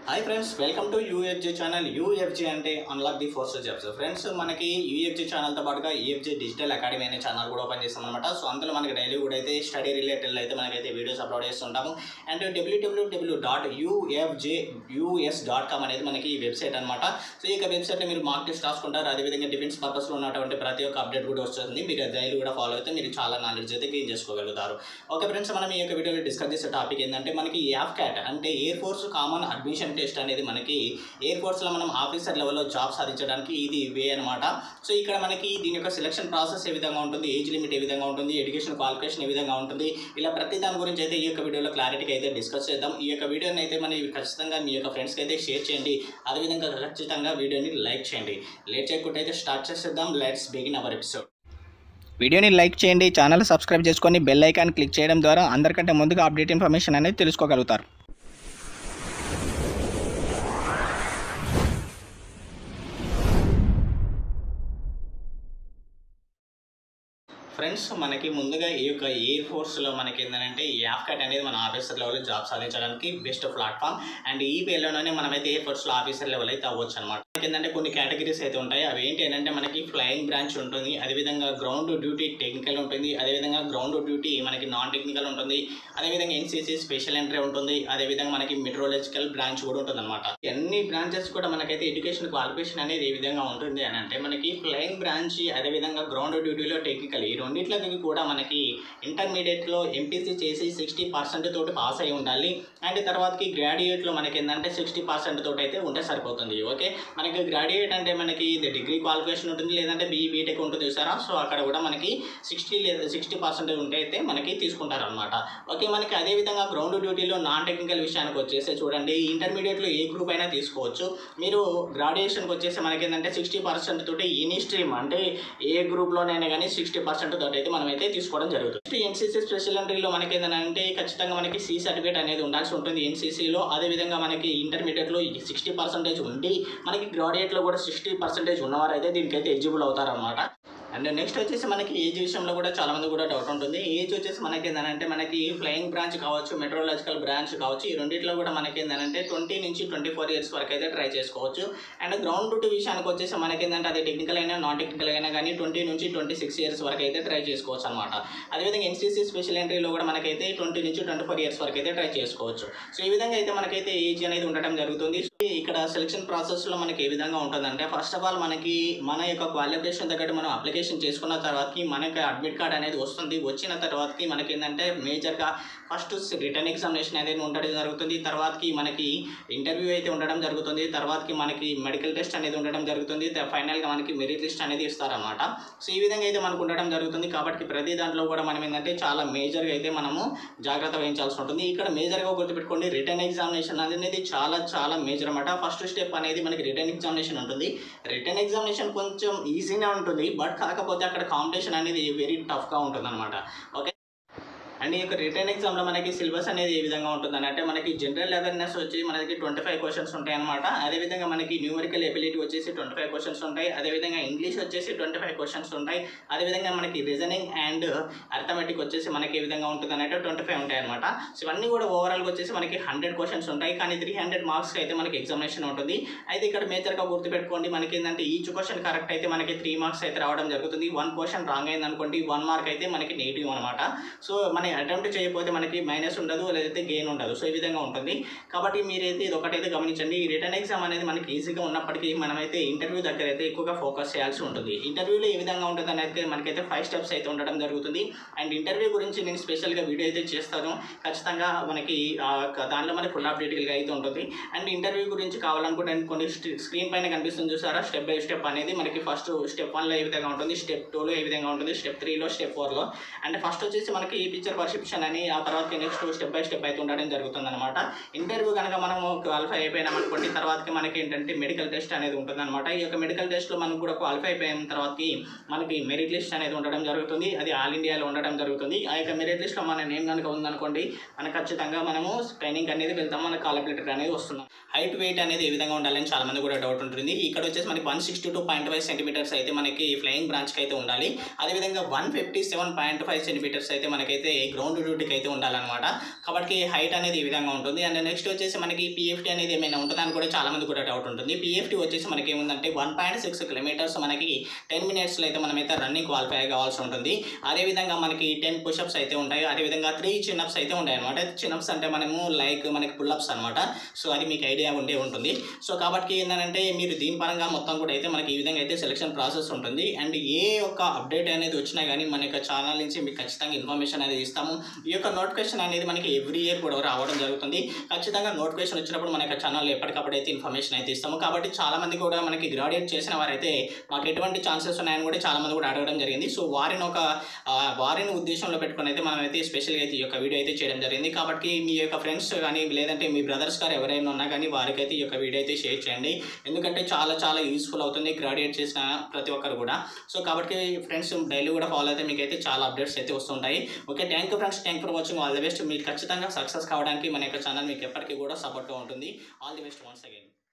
hi friends welcome to UFJ channel UFJ అంటే unlock the force jobs friends మనకి UFJ ఛానల్తో పాటుగా UFJ digital academy అనే channel కూడా ఓపెన్ చేస్తాం అనమాట సో అందులో మనకి డైలీ కూడా అయితే స్టడీ రిలేటెడ్ అయితే మనకైతే వీడియోస్ అప్లోడ్ చేస్తుంటాము అండ్ డబ్ల్యూడబ్ల్యూడబ్ల్యూ dot UFJ US dot com అనేది మనకి వెబ్సైట్ అనమాట సో ఈ యొక్క వెబ్సైట్లో మీరు మార్క్ టెస్ట్ రాసుకుంటారు అదేవిధంగా డిఫెన్స్ పర్పస్లో ఉన్నటువంటి ప్రతి ఒక్క అప్డేట్ కూడా వస్తుంది మీరు డైలీ కూడా ఫాలో అయితే మీరు చాలా నాలెడ్జ్ అయితే గెయిన్ చేసుకోగలుగుతారు ఓకే ఫ్రెండ్స్ మనం ఈ యొక్క వీడియోలో డిస్కస్ చేసే టాపిక్ ఏంటంటే మనకి యాఫ్ క్యాట్ అంటే air force common admission test అనేది మనకి ఎయిర్ ఫోర్స్లో మనం ఆఫీసర్ లెవెల్లో జాబ్ సాధించడానికి ఇది వే అనమాట సో ఇక్కడ మనకి దీని యొక్క సెలక్షన్ ప్రాసెస్ ఏ విధంగా ఉంటుంది ఏజ్ లిమిట్ ఏ విధంగా ఉంటుంది ఎడ్యుకేషన్ క్వాలిఫికేషన్ ఏ విధంగా ఉంటుంది ఇలా ప్రతి దాని గురించి అయితే ఈ యొక్క వీడియోలో క్లారిటీగా అయితే డిస్కస్ చేద్దాం ఈ యొక్క వీడియోని అయితే మనం ఖచ్చితంగా మీ యొక్క ఫ్రెండ్స్కి అయితే షేర్ చేయండి అదేవిధంగా ఖచ్చితంగా వీడియోని లైక్ చేయండి లేట్ చేయకుండా అయితే స్టార్ట్ చేసేద్దాం లెట్స్ బిగిన్ అవర్ ఎపిసోడ్ వీడియోని లైక్ చేయండి ఛానల్ సబ్స్క్రైబ్ చేసుకొని బెల్ ఐకాన్ క్లిక్ చేయడం ద్వారా అందరికంటే ముందుగా అప్డేట్ ఇన్ఫర్మేషన్ అనేది తెలుసుకోగలుగుతారు ఫ్రెండ్స్ మనకి ముందుగా ఈ యొక్క ఎయిర్ ఫోర్స్లో మనకి ఏంటంటే యాప్ కట్ అనేది మన ఆఫీసర్ లెవెల్ జాబ్ సాధించడానికి బెస్ట్ ప్లాట్ఫామ్ అండ్ ఈ పేలోనే మనమైతే ఎయిర్ ఫోర్స్లో ఆఫీసర్ లెవెల్ అయితే అవ్వచ్చు అనమాట ఏంటంటే కొన్ని కేటగిరీస్ అయితే ఉంటాయి అవి ఏంటి అంటే మనకి ఫ్లయింగ్ బ్రాంచ్ ఉంటుంది అదేవిధంగా గ్రౌండ్ డ్యూటీ టెక్నికల్ ఉంటుంది అదేవిధంగా గ్రౌండ్ డ్యూటీ మనకి నాన్ టెక్నికల్ ఉంటుంది అదేవిధంగా ఎన్సీసీ స్పెషల్ ఎంట్రీ ఉంటుంది అదేవిధంగా మనకి మెట్రోలాజికల్ బ్రాంచ్ కూడా ఉంటుంది అనమాట అన్ని బ్రాంచెస్ కూడా మనకైతే ఎడ్యుకేషన్ క్వాలిఫికేషన్ అనేది ఏ విధంగా ఉంటుంది అని అంటే మనకి ఫ్లయింగ్ బ్రాంచ్ అదేవిధంగా గ్రౌండ్ డ్యూటీలో టెక్నికల్ ఈ రెండిట్లకి కూడా మనకి ఇంటర్మీడియట్లో ఎంపీసీ చేసి సిక్స్టీ పర్సెంట్ తోటి పాస్ అయి ఉండాలి అండ్ తర్వాతకి గ్రాడ్యుయేట్లో మనకి ఏంటంటే సిక్స్టీ పర్సెంట్ తోటి అయితే ఉంటే సరిపోతుంది ఓకే మనకి గ్రాడ్యుయేట్ అంటే మనకి ఇది డిగ్రీ క్వాలిఫికేషన్ ఉంటుంది లేదంటే బీ బీటెక్ ఉంటుంది చూసారా సో అక్కడ కూడా మనకి సిక్స్టీ లేదా సిక్స్టీ పర్సెంట్ ఉంటే అయితే మనకి తీసుకుంటారు అనమాట ఓకే మనకి అదేవిధంగా గ్రౌండ్ డ్యూటీలో నాన్ టెక్నికల్ విషయానికి వచ్చేసి చూడండి ఇంటర్మీడియట్లో ఏ గ్రూప్ అయినా తీసుకోవచ్చు మీరు గ్రాడ్యుయేషన్కి వచ్చేసి మనకి ఏంటంటే సిక్స్టీ పర్సెంట్ తోటి ఎనీ స్ట్రీమ్ అంటే ఏ గ్రూప్లోనైనా కానీ సిక్స్టీ పర్సెంట్ తోటి అయితే మనం అయితే తీసుకోవడం జరుగుతుంది ఎన్సీసీ స్పెషల్ ఎంట్రీలో మనకి ఏంటంటే ఖచ్చితంగా మనకి సి సర్టిఫికేట్ అనేది ఉండాల్సి ఉంటుంది ఎన్సీసీలో అదేవిధంగా మనకి ఇంటర్మీడియట్లో సిక్స్టీ పర్సెంటేజ్ ఉండి మనకి గ్రాడ్యుయేట్లో కూడా సిక్స్టీ పర్సెంటేజ్ ఉన్నవారు అయితే దీనికైతే ఎలిజిబుల్ అవుతారనమాట అండ్ నెక్స్ట్ వచ్చేసి మనకి ఏజ్ విషయంలో కూడా చాలా మంది కూడా డౌట్ ఉంటుంది ఏజ్ వచ్చేసి మనకి ఏంటంటే మనకి ఫ్లయింగ్ బ్రాంచ్ కావచ్చు మెట్రోలాజికల్ బ్రాంచ్ కావచ్చు ఈ రెండిట్లో కూడా మనకి ఏంటంటే ట్వంటీ నుంచి ట్వంటీ ఫోర్ ఇయర్స్ వరకు అయితే ట్రై చేసుకోవచ్చు అండ్ గ్రౌండ్ డ్యూటీ విషయానికి వచ్చేసి మనకి ఏంటంటే అది టెక్నికల్ అయినా నాన్ టెక్నికల్ అయినా కానీ ట్వంటీ నుంచి ట్వంటీ సిక్స్ ఇయర్స్ వరకు అయితే ట్రై చేసుకోవచ్చు అనమాట అదేవిధంగా ఎన్సీసీ స్పెషల్ ఎంట్రీలో కూడా మనకైతే ట్వంటీ నుంచి ట్వంటీ ఫోర్ ఇయర్స్ వరకు అయితే ట్రై చేసుకోవచ్చు సో ఈ విధంగా అయితే మనకైతే ఏజ్ అనేది ఉండటం జరుగుతుంది సో ఇక్కడ సెలక్షన్ ప్రాసెస్లో మనకి ఏ విధంగా ఉంటుందంటే ఫస్ట్ ఆఫ్ ఆల్ మనకి మన యొక్క క్వాలిఫికేషన్ తగ్గట్టు మనం అప్లికేషన్ చేసుకున్న తర్వాతకి మనకి అడ్మిట్ కార్డ్ అనేది వస్తుంది వచ్చిన తర్వాతకి మనకి ఏంటంటే మేజర్గా ఫస్ట్ రిటర్న్ ఎగ్జామినేషన్ అనేది ఉండడం జరుగుతుంది తర్వాతకి మనకి ఇంటర్వ్యూ అయితే ఉండడం జరుగుతుంది తర్వాతకి మనకి మెడికల్ టెస్ట్ అనేది ఉండడం జరుగుతుంది ఫైనల్గా మనకి మెరిట్ లిస్ట్ అనేది ఇస్తారన్నమాట సో ఈ విధంగా అయితే మనకు ఉండడం జరుగుతుంది కాబట్టి ప్రతి దాంట్లో కూడా మనం ఏంటంటే చాలా మేజర్గా అయితే మనము జాగ్రత్త వహించాల్సి ఉంటుంది ఇక్కడ మేజర్గా గుర్తుపెట్టుకోండి రిటర్న్ ఎగ్జామినేషన్ అనేది చాలా చాలా మేజర్ అనమాట ఫస్ట్ స్టెప్ అనేది మనకి రిటర్న్ ఎగ్జామినేషన్ ఉంటుంది రిటర్న్ ఎగ్జామినేషన్ కొంచెం ఈజీనే ఉంటుంది బట్ కాకపోతే అక్కడ కాంపిటీషన్ అనేది వెరీ టఫ్గా ఉంటుంది అనమాట ఓకే అండ్ ఈ యొక్క రిటర్న్ ఎగ్జామ్లో మనకి సిలబస్ అనేది ఏ విధంగా ఉంటుందని అంటే మనకి జనరల్ అవేర్నెస్ వచ్చి మనకి ట్వంటీ ఫైవ్ క్వశ్చన్స్ ఉంటాయి అనమాట అదేవిధంగా మనకి న్యూమరికల్ ఎబిలిటీ వచ్చేసి ట్వంటీ ఫైవ్ క్వశ్చన్స్ ఉంటాయి అదేవిధంగా ఇంగ్లీష్ వచ్చేసి ట్వంటీ ఫైవ్ క్వశ్చన్స్ ఉంటాయి అదేవిధంగా మనకి రీజనింగ్ అండ్ అర్థమెటిక్ వచ్చేసి మనకి ఏ విధంగా ఉంటుంది అంటే ట్వంటీ ఫైవ్ ఉంటాయి అనమాట సో ఇవన్నీ కూడా ఓవరాల్గా వచ్చేసి మనకి హండ్రెడ్ క్వశ్చన్స్ ఉంటాయి కానీ త్రీ హండ్రెడ్ మార్క్స్ అయితే మనకి ఎగ్జామినేషన్ ఉంటుంది అయితే ఇక్కడ మేజర్గా గుర్తుపెట్టుకోండి మనకి ఏంటంటే ఈచ్ క్వశ్చన్ కరెక్ట్ అయితే మనకి త్రీ మార్క్స్ అయితే రావడం జరుగుతుంది వన్ క్వశ్చన్ రాంగ్ అయింది అనుకోండి వన్ మార్క్ అయితే మనకి నెగిటివ్ అనమాట సో మన అటెంప్ట్ చేయకపోతే మనకి మైనస్ ఉండదు లేదైతే గెయిన్ ఉండదు సో ఈ విధంగా ఉంటుంది కాబట్టి మీరైతే ఇది ఒకటైతే గమనించండి ఈ రిటర్న్ ఎగ్జామ్ అనేది మనకి ఈజీగా ఉన్నప్పటికీ మనమైతే ఇంటర్వ్యూ దగ్గర అయితే ఎక్కువగా ఫోకస్ చేయాల్సి ఉంటుంది ఇంటర్వ్యూలో ఏ విధంగా ఉంటుంది అనేది మనకైతే ఫైవ్ స్టెప్స్ అయితే ఉండడం జరుగుతుంది అండ్ ఇంటర్వ్యూ గురించి నేను స్పెషల్గా వీడియో అయితే చేస్తాను ఖచ్చితంగా మనకి ఆ, దాంట్లో మనకి ఫుల్ అప్డేట్గా అయితే ఉంటుంది అండ్ ఇంటర్వ్యూ గురించి కావాలనుకుంటే కొన్ని స్క్రీన్ పైన కనిపిస్తుంది చూసారా స్టెప్ బై స్టెప్ అనేది మనకి ఫస్ట్ స్టెప్ వన్లో ఏ విధంగా ఉంటుంది స్టెప్ టూలో ఏ విధంగా ఉంటుంది స్టెప్ త్రీలో స్టెప్ ఫోర్లో అండ్ ఫస్ట్ వచ్చేసి మనకి ఈ పిక్చర్ పర్సెప్షన్ అని ఆ తర్వాత నెక్స్ట్ స్టెప్ బై స్టెప్ అయితే ఉండడం జరుగుతుంది అనమాట ఇంటర్వ్యూ కనుక మనము క్వాలిఫై అయిపోయినాం అనుకోండి తర్వాతకి మనకి ఏంటంటే మెడికల్ టెస్ట్ అనేది ఉంటుంది అనమాట ఈ యొక్క మెడికల్ టెస్ట్లో మనం కూడా క్వాలిఫై అయిపోయిన తర్వాతకి మనకి మెరిట్ లిస్ట్ అనేది ఉండడం జరుగుతుంది అది ఆల్ ఇండియాలో ఉండడం జరుగుతుంది ఆ యొక్క మెరిట్ లిస్ట్లో మన నేమ్ కనుక ఉందనుకోండి మనకు ఖచ్చితంగా మనము ట్రైనింగ్ అనేది వెళ్తాం మన కాలబిలిటీ అనేది వస్తున్నాం హైట్ వెయిట్ అనేది ఏ విధంగా ఉండాలని చాలా మంది కూడా డౌట్ ఉంటుంది ఇక్కడ వచ్చేసి మనకి one sixty two point five centimetres అయితే మనకి ఫ్లయింగ్ బ్రాంచ్కి అయితే ఉండాలి అదేవిధంగా one fifty seven point five centimetres అయితే మనకైతే గ్రౌండ్ డ్యూటీకి అయితే ఉండాలన్నమాట కాబట్టి హైట్ అనేది ఈ విధంగా ఉంటుంది అండ్ నెక్స్ట్ వచ్చేసి మనకి పిఎఫ్టీ అనేది ఏమైనా ఉంటుందని కూడా చాలా మంది కూడా డౌట్ ఉంటుంది పిఎఫ్టీ వచ్చేసి మనకి ఏముందంటే వన్ పాయింట్ సిక్స్ కిలోమీటర్స్ మనకి టెన్ మినిట్స్లో అయితే మనమైతే రన్నింగ్ క్వాలిఫై కావాల్సి ఉంటుంది అదేవిధంగా మనకి టెన్ పుషప్స్ అయితే ఉంటాయి అదేవిధంగా త్రీ చిన్నప్స్ అయితే ఉంటాయి అనమాట చిన్నప్స్ అంటే మనము లైక్ మనకి పుల్లప్స్ అనమాట సో అది మీకు ఐడియా ఉండే ఉంటుంది సో కాబట్టి ఏంటంటే మీరు దీని పరంగా మొత్తం కూడా అయితే మనకి ఈ విధంగా అయితే సెలక్షన్ ప్రాసెస్ ఉంటుంది అండ్ ఏ ఒక్క అప్డేట్ అనేది వచ్చినా కానీ మన యొక్క ఛానల్ నుంచి మీకు ఖచ్చితంగా ఇన్ఫర్మేషన్ అనేది ఇస్తాము ఈ యొక్క నోటిఫికేషన్ అనేది మనకి ఎవ్రీ ఇయర్ కూడా రావడం జరుగుతుంది ఖచ్చితంగా నోటిఫికేషన్ వచ్చినప్పుడు మన యొక్క ఛానల్ ఎప్పటికప్పుడు అయితే ఇన్ఫర్మేషన్ అయితే ఇస్తాము కాబట్టి చాలా మంది కూడా మనకి గ్రాడ్యుయేట్ చేసిన వారైతే మాకు ఎటువంటి ఛాన్సెస్ ఉన్నాయని కూడా చాలా మంది కూడా అడగడం జరిగింది సో వారిని ఒక ఆ, వారిని ఉద్దేశంలో పెట్టుకొని అయితే మనం అయితే స్పెషల్గా అయితే ఈ యొక్క వీడియో అయితే చేయడం జరిగింది కాబట్టి మీ యొక్క ఫ్రెండ్స్ కానీ లేదంటే మీ బ్రదర్స్ గారు ఎవరైనా ఉన్నా కానీ వారికైతే ఈ యొక్క వీడియో అయితే షేర్ చేయండి ఎందుకంటే చాలా చాలా యూస్ఫుల్ అవుతుంది గ్రాడ్యుయేట్ చేసిన ప్రతి ఒక్కరు కూడా సో కాబట్టి ఫ్రెండ్స్ డైలీ కూడా ఫాలో అయితే మీకు అయితే చాలా అప్డేట్స్ అయితే వస్తుంటాయి okay thank you friends thank for watching all the best మీరు ఖచ్చితంగా సక్సెస్ కావడానికి మన యొక్క ఛానల్ మీకు ఎప్పటికీ కూడా సపోర్ట్గా ఉంటుంది all the best once again